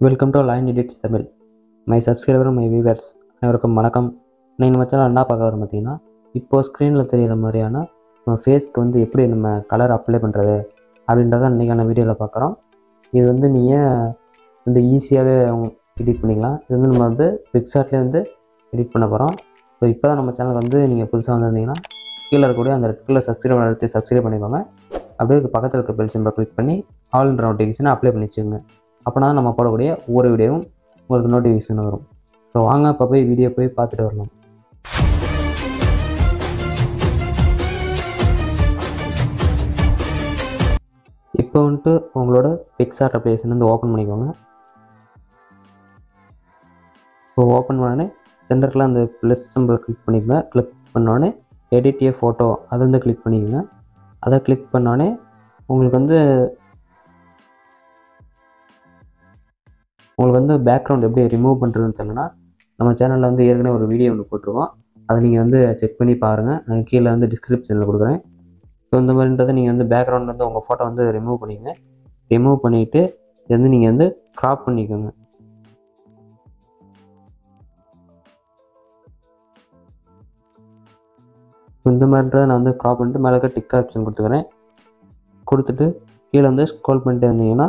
welcome to line edits Tamil my subscriber my viewers அனைவருக்கும் வணக்கம் நீங்கள் நம்ம சேனல் என்ன பார்க்க வரோம் பார்த்தீங்கன்னா இப்போது ஸ்க்ரீனில் தெரிகிற மாதிரியான நம்ம ஃபேஸ்க்கு வந்து எப்படி நம்ம கலர் அப்ளை பண்ணுறது அப்படின்றத இன்றைக்கான வீடியோவில் பார்க்குறோம் இது வந்து நீங்கள் வந்து ஈஸியாகவே எடிட் பண்ணிக்கலாம் இது வந்து நம்ம வந்து பிக்சார்ட்லேயே வந்து எடிட் பண்ண போகிறோம் ஸோ இப்போ தான் நம்ம சேனலுக்கு வந்து நீங்கள் புதுசாக வந்திருந்தீங்கன்னா கீழே இருக்கக்கூடிய அந்த ரெட் கலர் சப்ஸ்கிரைப் எடுத்து சப்ஸ்கிரைப் பண்ணிக்கோங்க அப்படியே இதுக்கு பக்கத்தில் இருக்க பெல் சிம்பிளை கிளிக் பண்ணி ஆல்ன்ற நோட்டிஃபிகேஷனை அப்ளை பண்ணி வச்சுக்கோங்க அப்போனா நம்ம போடக்கூடிய ஒவ்வொரு வீடியோவும் உங்களுக்கு நோட்டிஃபிகேஷன் வரும் ஸோ வாங்க இப்போ போய் வீடியோ போய் பார்த்துட்டு வரலாம் இப்போ வந்துட்டு உங்களோட பிக்சார்ட் அப்ளிகேஷன் வந்து ஓப்பன் பண்ணிக்கோங்க இப்போ ஓப்பன் பண்ணோடனே சென்டரில் அந்த ப்ளஸ் சிம்பிள் கிளிக் பண்ணிக்கோங்க கிளிக் பண்ணோடனே எடிட் ஏ ஃபோட்டோ அதை வந்து கிளிக் பண்ணிக்கோங்க அதை கிளிக் பண்ணோடனே உங்களுக்கு வந்து உங்களுக்கு வந்து பேக்ரவுண்ட் எப்படி ரிமூவ் பண்ணுறதுன்னு சொன்னோன்னா நம்ம சேனலில் வந்து ஏற்கனவே ஒரு வீடியோ ஒன்று போட்டிருக்கோம் அதை நீங்கள் வந்து செக் பண்ணி பாருங்கள் நான் கீழே வந்து டிஸ்கிரிப்ஷனில் கொடுக்குறேன் ஸோ இந்த மாதிரின்றதை நீங்கள் வந்து பேக்ரவுண்ட் வந்து உங்கள் ஃபோட்டோ வந்து ரிமூவ் பண்ணிக்கோங்க ரிமூவ் பண்ணிவிட்டு இது வந்து நீங்கள் வந்து க்ராப் பண்ணிக்கோங்க இந்த மாதிரின்றதை நான் வந்து க்ராப் பண்ணிட்டு மேலே இருக்க டிக் ஆப்ஷன் கொடுத்துக்கிறேன் கொடுத்துட்டு கீழே வந்து ஸ்க்ரோல் பண்ணிட்டு வந்தீங்கன்னா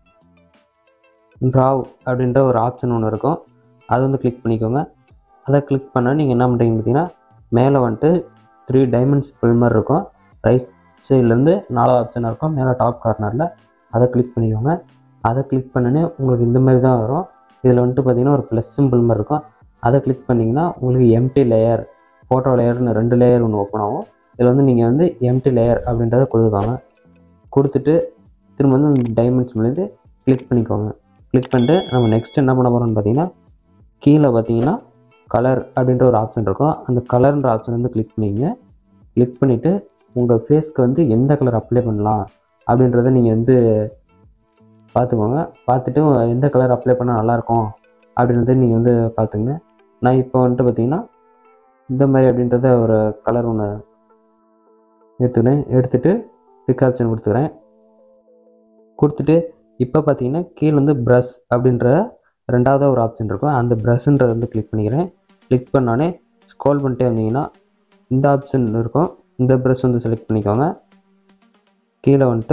ட்ராவ் அப்படின்ற ஒரு ஆப்ஷன் ஒன்று இருக்கும் அதை வந்து கிளிக் பண்ணிக்கோங்க அதை கிளிக் பண்ணால் நீங்கள் என்ன பண்ணுறீங்கன்னு பார்த்தீங்கன்னா மேலே வந்துட்டு த்ரீ டைமண்ட்ஸ் பில் மாதிரி இருக்கும் ரைட் சைட்லேருந்து நாலாவது ஆப்ஷனாக இருக்கும் மேலே டாப் கார்னரில் அதை கிளிக் பண்ணிக்கோங்க அதை கிளிக் பண்ணனே உங்களுக்கு இந்த மாதிரி தான் வரும் இதில் வந்துட்டு பார்த்தீங்கன்னா ஒரு ப்ளஸ் சிம்பிள் மாதிரி இருக்கும் அதை கிளிக் பண்ணிங்கன்னா உங்களுக்கு எம்டி லேயர் ஃபோட்டோ லேயர்னு ரெண்டு லேயர் ஒன்று ஓப்பன் ஆகும் இதில் வந்து நீங்கள் வந்து எம்டி லேயர் அப்படின்றத கொடுத்துக்கோங்க கொடுத்துட்டு திரும்ப வந்து அந்த டைமண்ட்ஸ் மீது கிளிக் பண்ணிக்கோங்க கிளிக் பண்ணிட்டு நம்ம நெக்ஸ்ட் என்ன பண்ண போகிறோம்னு பார்த்தீங்கன்னா கீழே பார்த்தீங்கன்னா கலர் அப்படின்ற ஒரு ஆப்ஷன் இருக்கும் அந்த கலர்ன்ற ஆப்ஷன் வந்து கிளிக் பண்ணிக்கங்க கிளிக் பண்ணிவிட்டு உங்கள் ஃபேஸ்க்கு வந்து எந்த கலர் அப்ளை பண்ணலாம் அப்படின்றத நீங்கள் வந்து பார்த்துக்கோங்க பார்த்துட்டு எந்த கலர் அப்ளை பண்ணால் நல்லாயிருக்கும் அப்படின்றத நீங்கள் வந்து பார்த்துங்க நான் இப்போ வந்துட்டு பார்த்தீங்கன்னா இந்த மாதிரி அப்படின்றத ஒரு கலர் ஒன்று எடுத்துக்கிறேன் எடுத்துகிட்டு பிக் ஆப்ஷன் கொடுத்துக்கிறேன் கொடுத்துட்டு இப்போ பார்த்தீங்கன்னா கீழே வந்து ப்ரஷ் அப்படின்ற ரெண்டாவது ஒரு ஆப்ஷன் இருக்கும் அந்த ப்ரஷ்ன்றதை வந்து கிளிக் பண்ணிக்கிறேன் கிளிக் பண்ணோடனே ஸ்க்ரோல் பண்ணிட்டே வந்தீங்கன்னா இந்த ஆப்ஷன் இருக்கும் இந்த ப்ரஷ் வந்து செலக்ட் பண்ணிக்கோங்க கீழே வந்துட்டு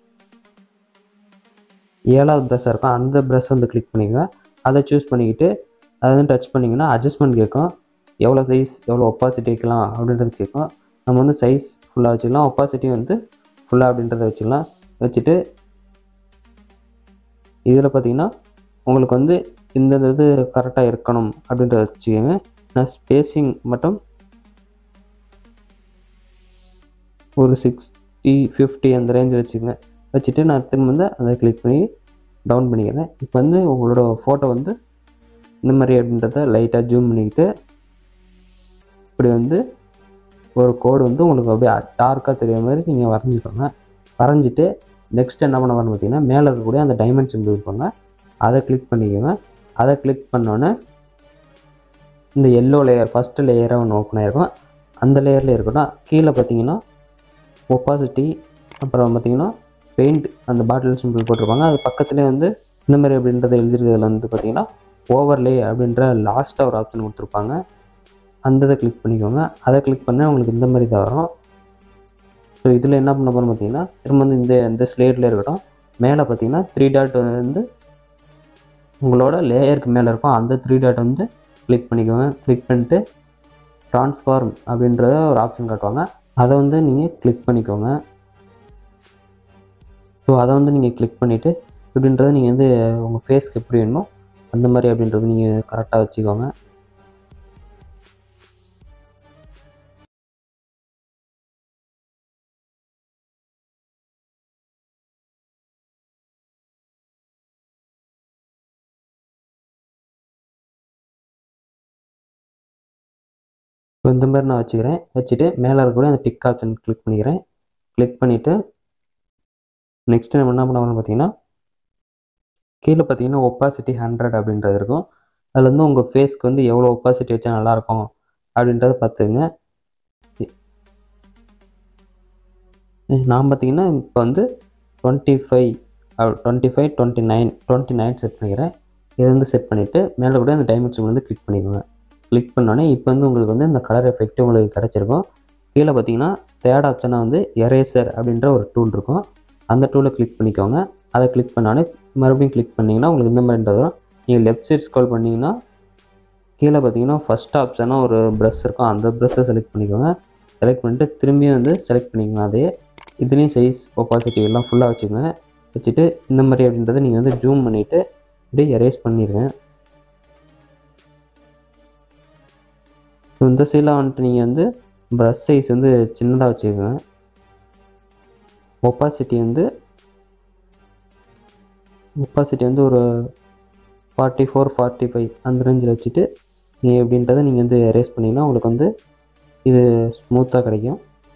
ஏழாவது ப்ரஷ்ஷாக இருக்கும் அந்த ப்ரஷ் வந்து கிளிக் பண்ணிக்கோங்க அதை சூஸ் பண்ணிக்கிட்டு அதை வந்து டச் பண்ணிங்கன்னா அட்ஜஸ்ட்மெண்ட் கேட்கும் எவ்வளோ சைஸ் எவ்வளோ ஒப்பாசிட்டி வைக்கலாம் அப்படின்றது கேட்கும் நம்ம வந்து சைஸ் ஃபுல்லாக வச்சுக்கலாம் ஒப்பாசிட்டி வந்து ஃபுல்லாக அப்படின்றத வச்சுக்கலாம் வச்சுட்டு இதில் பார்த்தீங்கன்னா உங்களுக்கு வந்து இந்த இது கரெக்டாக இருக்கணும் அப்படின்றத வச்சுக்கோங்க நான் ஸ்பேஸிங் மட்டும் ஒரு சிக்ஸ்டி ஃபிஃப்டி அந்த ரேஞ்சில் வச்சுக்கோங்க வச்சுட்டு நான் திரும்ப வந்து அதை கிளிக் பண்ணி டவுன் பண்ணிக்கிறேன் இப்போ வந்து உங்களோட ஃபோட்டோ வந்து இந்த மாதிரி அப்படின்றத லைட்டாக ஜூம் பண்ணிக்கிட்டு இப்படி வந்து ஒரு கோடு வந்து உங்களுக்கு அப்படியே டார்க்காக தெரியுற மாதிரி நீங்கள் வரைஞ்சிக்கோங்க வரைஞ்சிட்டு நெக்ஸ்ட் என்ன பண்ண வரணும் பார்த்தீங்கன்னா மேலே இருக்கக்கூடிய அந்த டைமென்ஷன் இருப்பாங்க அதை கிளிக் பண்ணிக்கோங்க அதை கிளிக் பண்ணோன்னே இந்த எல்லோ லேயர் ஃபஸ்ட்டு லேயராக ஒன்று ஓப்பன் ஆகிருக்கும் அந்த லேயரில் இருக்கட்டும் கீழே பார்த்தீங்கன்னா ஒப்பாசிட்டி அப்புறம் பார்த்தீங்கன்னா பெயிண்ட் அந்த பாட்டில் சிம்பிள் போட்டிருப்பாங்க அது பக்கத்துலேயே வந்து இந்த மாதிரி அப்படின்றத எழுதிருக்கிறதுல வந்து பார்த்தீங்கன்னா ஓவர்லே அப்படின்ற லாஸ்ட்டாக ஒரு ஆப்ஷன் கொடுத்துருப்பாங்க அந்த இதை கிளிக் பண்ணிக்கோங்க அதை கிளிக் பண்ணால் உங்களுக்கு இந்த மாதிரி தான் வரும் ஸோ இதில் என்ன பண்ண போகிறோம் பார்த்தீங்கன்னா திரும்ப வந்து இந்த இந்த ஸ்லேட்டில் இருக்கட்டும் மேலே பார்த்தீங்கன்னா த்ரீ டாட் வந்து உங்களோட லேயருக்கு மேலே இருக்கும் அந்த த்ரீ டாட் வந்து கிளிக் பண்ணிக்கோங்க கிளிக் பண்ணிட்டு ட்ரான்ஸ்ஃபார்ம் அப்படின்றத ஒரு ஆப்ஷன் காட்டுவாங்க அதை வந்து நீங்கள் கிளிக் பண்ணிக்கோங்க ஸோ அதை வந்து நீங்கள் கிளிக் பண்ணிவிட்டு இப்படின்றத நீங்கள் வந்து உங்கள் ஃபேஸ்க்கு எப்படி வேணுமோ அந்த மாதிரி அப்படின்றது நீங்கள் கரெக்டாக வச்சுக்கோங்க ஸோ இந்த மாதிரி நான் வச்சுக்கிறேன் வச்சுட்டு மேலே இருக்கக்கூடிய அந்த டிக் ஆப்ஷன் கிளிக் பண்ணிக்கிறேன் கிளிக் பண்ணிவிட்டு நெக்ஸ்ட் நம்ம என்ன பண்ண பார்த்தீங்கன்னா கீழே பார்த்தீங்கன்னா ஒப்பாசிட்டி ஹண்ட்ரட் அப்படின்றது இருக்கும் அதில் வந்து உங்கள் ஃபேஸ்க்கு வந்து எவ்வளோ ஒப்பாசிட்டி வச்சா நல்லாயிருக்கும் அப்படின்றத பார்த்துங்க நான் பார்த்தீங்கன்னா இப்போ வந்து twenty five twenty five twenty nine twenty nine set பண்ணிக்கிறேன் இதை வந்து செட் பண்ணிவிட்டு மேலே கூட அந்த டைமண்ட் சிம்பிள் வந்து கிளிக் பண்ணிக்கோங்க கிளிக் பண்ணோன்னே இப்போ வந்து உங்களுக்கு வந்து இந்த கலர் எஃபெக்ட் உங்களுக்கு கிடச்சிருக்கும் கீழே பார்த்தீங்கன்னா தேர்ட் ஆப்ஷனாக வந்து எரேசர் அப்படின்ற ஒரு டூல் இருக்கும் அந்த டூலை கிளிக் பண்ணிக்கோங்க அதை கிளிக் பண்ணோன்னே மறுபடியும் கிளிக் பண்ணிங்கன்னா உங்களுக்கு இந்த மாதிரி வரும் நீங்கள் லெஃப்ட் சைட் ஸ்க்ரோல் பண்ணிங்கன்னா கீழே பார்த்தீங்கன்னா ஃபஸ்ட் ஆப்ஷனாக ஒரு ப்ரஷ் இருக்கும் அந்த ப்ரஷ்ஷை செலக்ட் பண்ணிக்கோங்க செலக்ட் பண்ணிட்டு திரும்பியும் வந்து செலக்ட் பண்ணிக்கோங்க அதே இதுலேயும் சைஸ் ஒப்பாசிட்டி எல்லாம் ஃபுல்லாக வச்சுக்கோங்க வச்சுட்டு இந்த மாதிரி அப்படின்றத நீங்கள் வந்து ஜூம் பண்ணிவிட்டு அப்படியே எரேஸ் பண்ணிடுங்க ஸோ இந்த சைடில் வந்துட்டு நீங்கள் வந்து ப்ரஷ் சைஸ் வந்து சின்னதாக வச்சுக்கோங்க ஒப்பாசிட்டி வந்து ஒப்பாசிட்டி வந்து ஒரு ஃபார்ட்டி ஃபோர் ஃபார்ட்டி ஃபைவ் அந்த ரேஞ்சில் வச்சுட்டு நீங்கள் எப்படின்றத நீங்கள் வந்து எரேஸ் பண்ணிங்கன்னா உங்களுக்கு வந்து இது ஸ்மூத்தாக கிடைக்கும்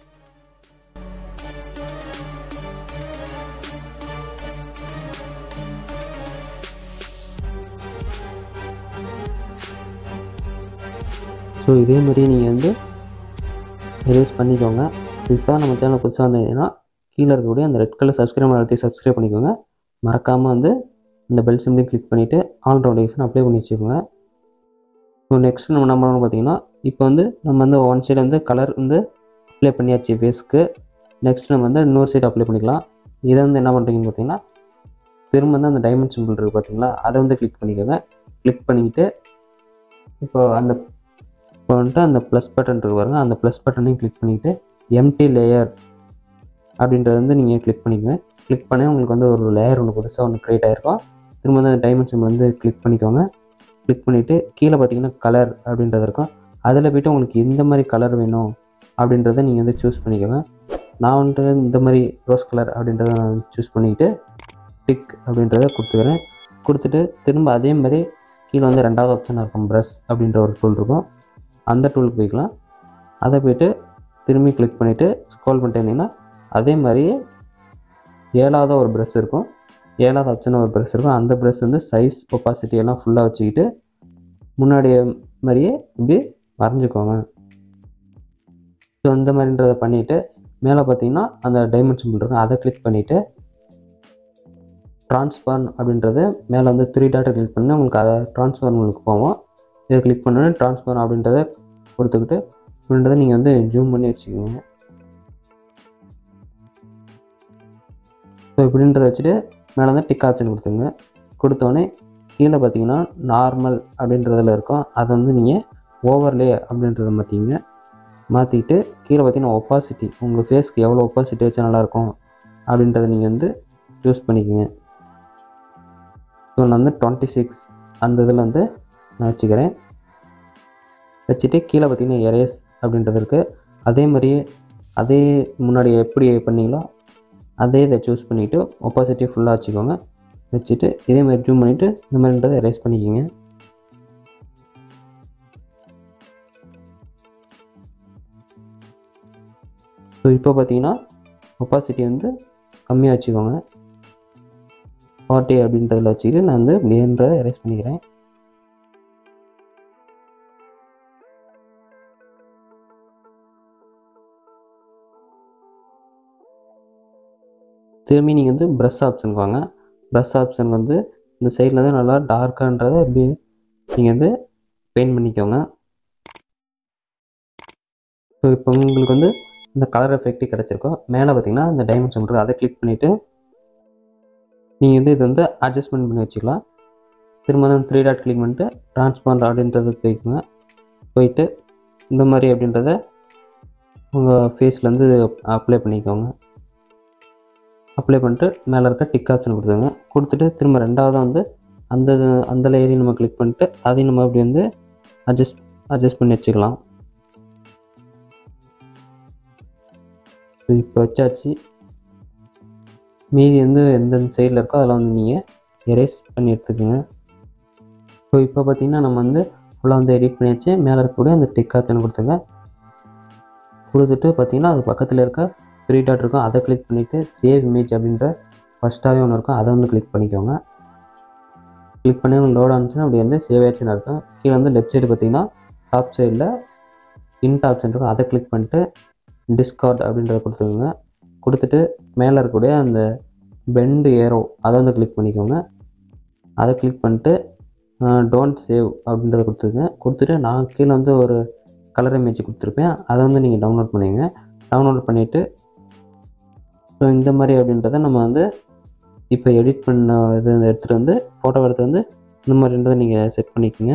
ஸோ இதே மாதிரி நீங்கள் வந்து எரேஸ் பண்ணிக்கோங்க இப்போ நம்ம சேனல் புதுசாக வந்தீங்கன்னா கீழே இருக்கக்கூடிய அந்த ரெட் கலர் சப்ஸ்கிரைப் அழுத்தி சப்ஸ்கிரைப் பண்ணிக்கோங்க மறக்காமல் வந்து இந்த பெல் சிம்லையும் கிளிக் பண்ணிவிட்டு ஆல் நோட்டிஃபிகேஷன் அப்ளை பண்ணி வச்சுக்கோங்க ஸோ நெக்ஸ்ட் நம்ம என்ன பண்ணணும் பார்த்தீங்கன்னா இப்போ வந்து நம்ம வந்து ஒன் சைடு வந்து கலர் வந்து அப்ளை பண்ணியாச்சு ஃபேஸ்க்கு நெக்ஸ்ட் நம்ம வந்து இன்னொரு சைடு அப்ளை பண்ணிக்கலாம் இதை வந்து என்ன பண்ணுறீங்கன்னு பார்த்தீங்கன்னா திரும்ப வந்து அந்த டைமண்ட் சிம்பிள் இருக்குது பார்த்தீங்களா அதை வந்து கிளிக் பண்ணிக்கோங்க கிளிக் பண்ணிக்கிட்டு இப்போ அந்த இப்போ வந்துட்டு அந்த ப்ளஸ் பட்டன் இருக்கு பாருங்க அந்த ப்ளஸ் பட்டனையும் கிளிக் பண்ணிக்கிட்டு எம்டி லேயர் அப்படின்றத வந்து நீங்கள் கிளிக் பண்ணிக்கோங்க கிளிக் பண்ணி உங்களுக்கு வந்து ஒரு லேயர் ஒன்று புதுசாக ஒன்று க்ரியேட் ஆகிருக்கும் திரும்ப வந்து அந்த டைமண்ட் சிம்பிள் வந்து கிளிக் பண்ணிக்கோங்க கிளிக் பண்ணிவிட்டு கீழே பார்த்தீங்கன்னா கலர் அப்படின்றது இருக்கும் அதில் போய்ட்டு உங்களுக்கு எந்த மாதிரி கலர் வேணும் அப்படின்றத நீங்கள் வந்து சூஸ் பண்ணிக்கோங்க நான் வந்துட்டு இந்த மாதிரி ரோஸ் கலர் அப்படின்றத நான் சூஸ் பண்ணிக்கிட்டு டிக் அப்படின்றத கொடுத்துக்கிறேன் கொடுத்துட்டு திரும்ப அதே மாதிரி கீழே வந்து ரெண்டாவது ஆப்ஷன் இருக்கும் ப்ரஷ் அப்படின்ற ஒரு டூல் இருக்கும் அந்த டூலுக்கு போய்க்கலாம் அதை போய்ட்டு திரும்பி கிளிக் பண்ணிவிட்டு ஸ்க்ரோல் பண்ணிட்டு இருந்தீங்கன்னா அதே மாதிரியே ஏழாவது ஒரு ப்ரஷ் இருக்கும் ஏழாவது ஆப்ஷன் ஒரு ப்ரஷ் இருக்கும் அந்த ப்ரஷ் வந்து சைஸ் ஒப்பாசிட்டி எல்லாம் ஃபுல்லாக வச்சுக்கிட்டு முன்னாடி மாதிரியே இப்படி வரைஞ்சிக்கோங்க ஸோ இந்த மாதிரின்றத பண்ணிவிட்டு மேலே பார்த்தீங்கன்னா அந்த டைமண்ட் சிம்பிள் இருக்கும் அதை கிளிக் பண்ணிவிட்டு ட்ரான்ஸ்ஃபார்ம் அப்படின்றது மேலே வந்து த்ரீ டாட்டை கிளிக் பண்ணி உங்களுக்கு அதை ட்ரான்ஸ்ஃபார்ம் உங்களுக்கு போவோம் இதை கிளிக் பண்ணோன்னே ட்ரான்ஸ்ஃபார்ம் அப்படின்றத கொடுத்துக்கிட்டு அப்படின்றத நீங்கள் வந்து ஜூம் பண்ணி வச்சுக்கோங்க ஸோ இப்படின்றத வச்சுட்டு மேலே வந்து டிக் ஆப்ஷன் கொடுத்துங்க கொடுத்தோடனே கீழே பார்த்தீங்கன்னா நார்மல் அப்படின்றதுல இருக்கும் அதை வந்து நீங்கள் ஓவர்லே அப்படின்றத மாற்றிங்க மாற்றிக்கிட்டு கீழே பார்த்தீங்கன்னா ஒப்பாசிட்டி உங்கள் ஃபேஸ்க்கு எவ்வளோ ஒப்பாசிட்டி வச்சா நல்லாயிருக்கும் அப்படின்றத நீங்கள் வந்து சூஸ் பண்ணிக்கோங்க ஸோ நான் வந்து டுவெண்ட்டி சிக்ஸ் அந்த இதில் வந்து நான் வச்சுக்கிறேன் வச்சுட்டு கீழே பார்த்தீங்கன்னா எரேஸ் அப்படின்றது இருக்குது அதே மாதிரியே அதே முன்னாடி எப்படி பண்ணீங்களோ அதே இதை சூஸ் பண்ணிவிட்டு ஒப்பாசிட்டி ஃபுல்லாக வச்சுக்கோங்க வச்சுட்டு இதே மாதிரி ஜூம் பண்ணிவிட்டு இந்த மாதிரின்றதை எரேஸ் பண்ணிக்கோங்க ஸோ இப்போ பார்த்தீங்கன்னா ஒப்பாசிட்டி வந்து கம்மியாக வச்சுக்கோங்க ஃபார்ட்டி அப்படின்றதில் வச்சுக்கிட்டு நான் வந்து இப்படின்ற எரேஸ் பண்ணிக்கிறேன் திரும்பி நீங்கள் வந்து ப்ரஷ் ஆப்ஷனுக்கு வாங்க ப்ரஷ் ஆப்ஷனுக்கு வந்து இந்த சைடில் தான் நல்லா டார்க்கான்றதை அப்படி நீங்கள் வந்து பெயிண்ட் பண்ணிக்கோங்க ஸோ இப்போ உங்களுக்கு வந்து இந்த கலர் எஃபெக்ட் கிடச்சிருக்கோம் மேலே பார்த்தீங்கன்னா இந்த டைமென்ஷன் இருக்குது அதை கிளிக் பண்ணிவிட்டு நீங்கள் வந்து இது வந்து அட்ஜஸ்ட்மெண்ட் பண்ணி வச்சுக்கலாம் திரும்ப வந்து த்ரீ டாட் கிளிக் பண்ணிட்டு ட்ரான்ஸ்பாண்ட் அப்படின்றது போய்க்குங்க போயிட்டு இந்த மாதிரி அப்படின்றத உங்கள் ஃபேஸ்லேருந்து அப்ளை பண்ணிக்கோங்க அப்ளை பண்ணிட்டு மேலே இருக்க டிக் ஆப்ஷன் கொடுத்துங்க கொடுத்துட்டு திரும்ப ரெண்டாவது வந்து அந்த அந்த லேயரையும் நம்ம கிளிக் பண்ணிட்டு அதையும் நம்ம அப்படி வந்து அட்ஜஸ்ட் அட்ஜஸ்ட் பண்ணி வச்சுக்கலாம் ஸோ இப்போ வச்சாச்சு மீதி வந்து எந்தெந்த சைடில் இருக்கோ அதில் வந்து நீங்கள் எரேஸ் பண்ணி எடுத்துக்கோங்க ஸோ இப்போ பார்த்தீங்கன்னா நம்ம வந்து ஃபுல்லாக வந்து எடிட் பண்ணியாச்சு மேலே இருக்கக்கூடிய அந்த டிக் ஆப்ஷன் கொடுத்துங்க கொடுத்துட்டு பார்த்தீங்கன்னா அது பக்கத்தில் இருக்க த்ரீ டாட் இருக்கும் அதை கிளிக் பண்ணிவிட்டு சேவ் இமேஜ் அப்படின்ற ஃபஸ்ட்டாகவே ஒன்று இருக்கும் அதை வந்து கிளிக் பண்ணிக்கோங்க கிளிக் பண்ணி லோட் ஆனிச்சுன்னா அப்படி வந்து சேவ் ஆச்சுன்னு அர்த்தம் கீழே வந்து லெஃப்ட் சைடு பார்த்தீங்கன்னா டாப் சைடில் இன்ட் ஆப்ஷன் இருக்கும் அதை கிளிக் பண்ணிட்டு டிஸ்கார்ட் அப்படின்றத கொடுத்துக்கோங்க கொடுத்துட்டு மேலே இருக்கக்கூடிய அந்த பெண்டு ஏரோ அதை வந்து கிளிக் பண்ணிக்கோங்க அதை கிளிக் பண்ணிட்டு டோன்ட் சேவ் அப்படின்றத கொடுத்துருங்க கொடுத்துட்டு நான் கீழே வந்து ஒரு கலர் இமேஜ் கொடுத்துருப்பேன் அதை வந்து நீங்கள் டவுன்லோட் பண்ணிங்க டவுன்லோட் பண்ணிவிட்டு ஸோ இந்த மாதிரி அப்படின்றத நம்ம வந்து இப்போ எடிட் பண்ண இது எடுத்துகிட்டு வந்து ஃபோட்டோ எடுத்து வந்து இந்த மாதிரின்றதை நீங்கள் செட் பண்ணிக்கோங்க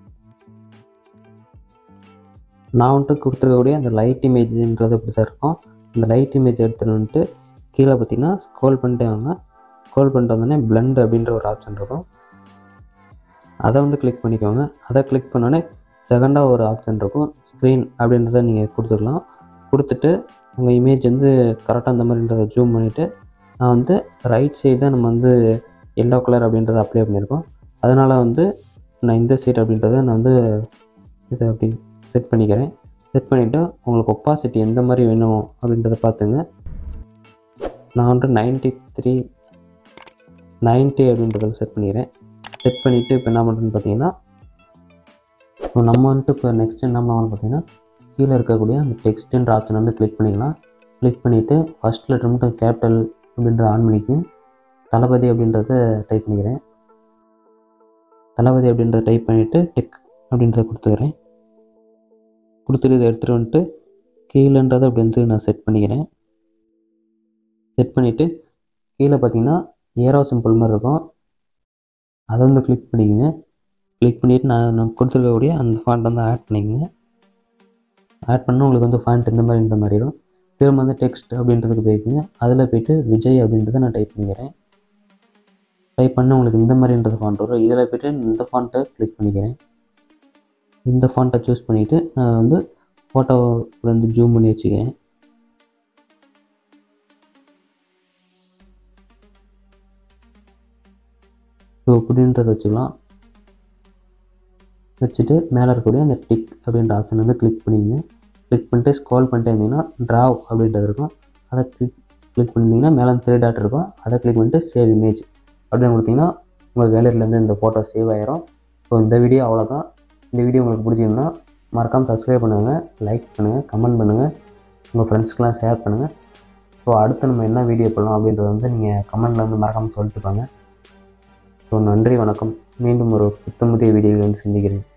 நான் வந்துட்டு கொடுத்துருக்கக்கூடிய அந்த லைட் இமேஜ்ன்றது இப்படி தான் இருக்கும் அந்த லைட் இமேஜ் எடுத்துகிட்டு வந்துட்டு கீழே பார்த்தீங்கன்னா ஸ்க்ரோல் பண்ணிட்டே வாங்க ஸ்க்ரோல் பண்ணிட்டு வந்தோடனே blend அப்படின்ற ஒரு ஆப்ஷன் இருக்கும் அதை வந்து கிளிக் பண்ணிக்கோங்க அதை கிளிக் பண்ணோடனே செகண்டாக ஒரு ஆப்ஷன் இருக்கும் ஸ்க்ரீன் அப்படின்றத நீங்கள் கொடுத்துக்கலாம் கொடுத்துட்டு உங்கள் இமேஜ் வந்து கரெக்டாக அந்த மாதிரின்றதை ஜூம் பண்ணிவிட்டு நான் வந்து ரைட் சைடு தான் நம்ம வந்து எல்லோ கலர் அப்படின்றத அப்ளை பண்ணியிருக்கோம் அதனால் வந்து நான் இந்த சைடு அப்படின்றத நான் வந்து இதை அப்படி செட் பண்ணிக்கிறேன் செட் பண்ணிவிட்டு உங்களுக்கு ஒப்பாசிட்டி எந்த மாதிரி வேணும் அப்படின்றத பார்த்துங்க நான் வந்து நைன்ட்டி த்ரீ நைன்ட்டி அப்படின்றத செட் பண்ணிக்கிறேன் செட் பண்ணிவிட்டு இப்போ என்ன பண்ணுறேன்னு பார்த்தீங்கன்னா இப்போ நம்ம வந்துட்டு இப்போ நெக்ஸ்ட் என்ன பண்ணலாம் பார்த்தீங்கன்னா கீழே இருக்கக்கூடிய அந்த டெக்ஸ்ட்டுன்ற ஆப்ஷன் வந்து கிளிக் பண்ணிக்கலாம் கிளிக் பண்ணிவிட்டு ஃபஸ்ட் லெட்டர் மட்டும் கேபிட்டல் அப்படின்றத ஆன் பண்ணிக்கு தளபதி அப்படின்றத டைப் பண்ணிக்கிறேன் தளபதி அப்படின்றத டைப் பண்ணிவிட்டு டெக் அப்படின்றத கொடுத்துக்கிறேன் கொடுத்துட்டு இதை எடுத்துகிட்டு வந்துட்டு கீழேன்றதை அப்படி வந்து நான் செட் பண்ணிக்கிறேன் செட் பண்ணிவிட்டு கீழே பார்த்தீங்கன்னா ஏரோ சிம்பிள் மாதிரி இருக்கும் அதை வந்து கிளிக் பண்ணிக்கோங்க கிளிக் பண்ணிவிட்டு நான் நான் கொடுத்துருக்கக்கூடிய அந்த ஃபாண்ட் வந்து ஆட் பண்ணிக்கோங்க ஆட் பண்ணால் உங்களுக்கு வந்து ஃபாண்ட் இந்த மாதிரி இந்த மாதிரி வரும் திரும்ப வந்து டெக்ஸ்ட் அப்படின்றதுக்கு போய்க்குங்க அதில் போயிட்டு விஜய் அப்படின்றத நான் டைப் பண்ணிக்கிறேன் டைப் பண்ணால் உங்களுக்கு இந்த மாதிரின்றது ஃபாண்ட் வரும் இதில் போய்ட்டு இந்த ஃபாண்ட்டை கிளிக் பண்ணிக்கிறேன் இந்த ஃபாண்ட்டை சூஸ் பண்ணிவிட்டு நான் வந்து ஃபோட்டோ வந்து ஜூம் பண்ணி வச்சுக்கிறேன் ஸோ இப்படின்றத வச்சுக்கலாம் வச்சுட்டு மேலே இருக்கக்கூடிய அந்த டிக் அப்படின்ற ஆப்ஷன் வந்து கிளிக் பண்ணிங்க கிளிக் பண்ணிட்டு ஸ்க்ரோல் பண்ணிட்டே இருந்தீங்கன்னா ட்ராவ் அப்படின்றது இருக்கும் அதை கிளிக் கிளிக் பண்ணிட்டீங்கன்னா மேலே த்ரீ டாட் இருக்கும் அதை கிளிக் பண்ணிட்டு சேவ் இமேஜ் அப்படின்னு கொடுத்தீங்கன்னா உங்கள் கேலரியிலேருந்து இந்த ஃபோட்டோ சேவ் ஆயிரும் ஸோ இந்த வீடியோ அவ்வளோதான் இந்த வீடியோ உங்களுக்கு பிடிச்சிருந்தா மறக்காமல் சப்ஸ்கிரைப் பண்ணுங்கள் லைக் பண்ணுங்கள் கமெண்ட் பண்ணுங்கள் உங்கள் ஃப்ரெண்ட்ஸ்க்கெலாம் ஷேர் பண்ணுங்கள் ஸோ அடுத்து நம்ம என்ன வீடியோ பண்ணலாம் அப்படின்றத வந்து நீங்கள் கமெண்டில் வந்து மறக்காமல் சொல்லிட்டு போங்க ஸோ நன்றி வணக்கம் மீண்டும் ஒரு புத்தமுதிய வீடியோவில் வந்து சந்திக்கிறேன்